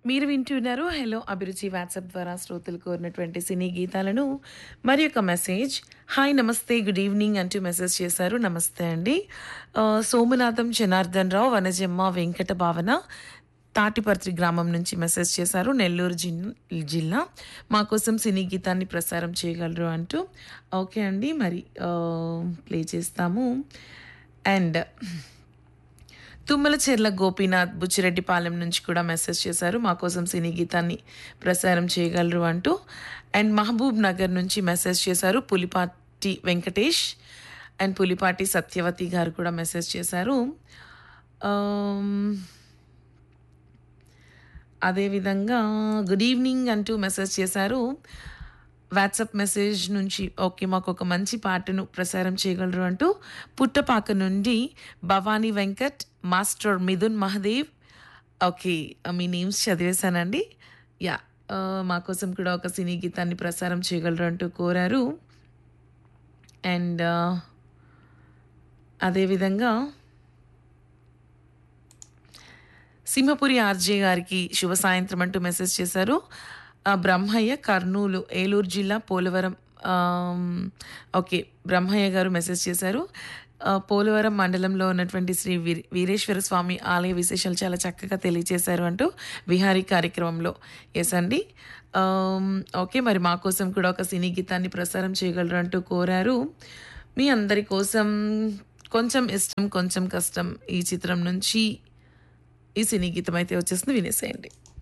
మీరు వింటున్నారు హలో అభిరుచి వాట్సాప్ ద్వారా శ్రోతలు కోరినటువంటి సినీ గీతాలను మరి ఒక మెసేజ్ హాయ్ నమస్తే గుడ్ ఈవినింగ్ అంటూ మెసేజ్ చేశారు నమస్తే అండి ఆ, సోమనాథం జనార్దన్ రావు వనజమ్మ వెంకట భావన తాటిపర్తి గ్రామం నుంచి మెసేజ్ చేశారు నెల్లూరు జిన్ జిల్లా మా కోసం సినీ గీతాన్ని ప్రసారం చేయగలరు అంటూ ఓకే అండి మరి ప్లే చేస్తాము అండ్ తుమ్మలచెర్ల గోపీనాథ్ బుచ్చిరెడ్డిపాలెం నుంచి కూడా మెసేజ్ చేశారు మా కోసం సినీ గీతాన్ని ప్రసారం చేయగలరు అంటూ అండ్ మహబూబ్ నగర్ నుంచి మెసేజ్ చేశారు పులిపాటి వెంకటేష్ అండ్ పులిపాటి సత్యవతి గారు కూడా మెసేజ్ చేశారు ఆమ్, అదేవిధంగా గుడ్ ఈవినింగ్ అంటూ మెసేజ్ చేశారు వాట్సాప్ మెసేజ్ నుంచి ఓకే మాకు ఒక మంచి పాటను ప్రసారం చేయగలరు అంటూ పుట్టపాక నుండి భవానీ వెంకట్ మాస్టర్ మిథున్ మహదేవ్ ఓకే మీ నేమ్స్ చదివేశానండి యా ఆ, మా కోసం కూడా ఒక సినీ గీతాన్ని ప్రసారం చేయగలరు అంటూ కోరారు అండ్ అదేవిధంగా సింహపురి ఆర్జే గారికి శుభ సాయంత్రం అంటూ మెసేజ్ చేశారు ఆ, బ్రహ్మయ్య కర్నూలు ఏలూరు జిల్లా పోలవరం ఆమ్, ఓకే బ్రహ్మయ్య గారు మెసేజ్ చేశారు ఆ, పోలవరం మండలంలో ఉన్నటువంటి శ్రీ వీర వీరేశ్వర స్వామి ఆలయ విశేషాలు చాలా చక్కగా తెలియజేశారు అంటూ విహారీ కార్యక్రమంలో ఎస్ అండి ఆమ్, ఓకే మరి మా కోసం కూడా ఒక సినీ గీతాన్ని ప్రసారం చేయగలరు అంటూ కోరారు మీ అందరి కోసం కొంచెం ఇష్టం కొంచెం కష్టం ఈ చిత్రం నుంచి ఈ సినీ గీతం అయితే వచ్చేసింది వినేసేయండి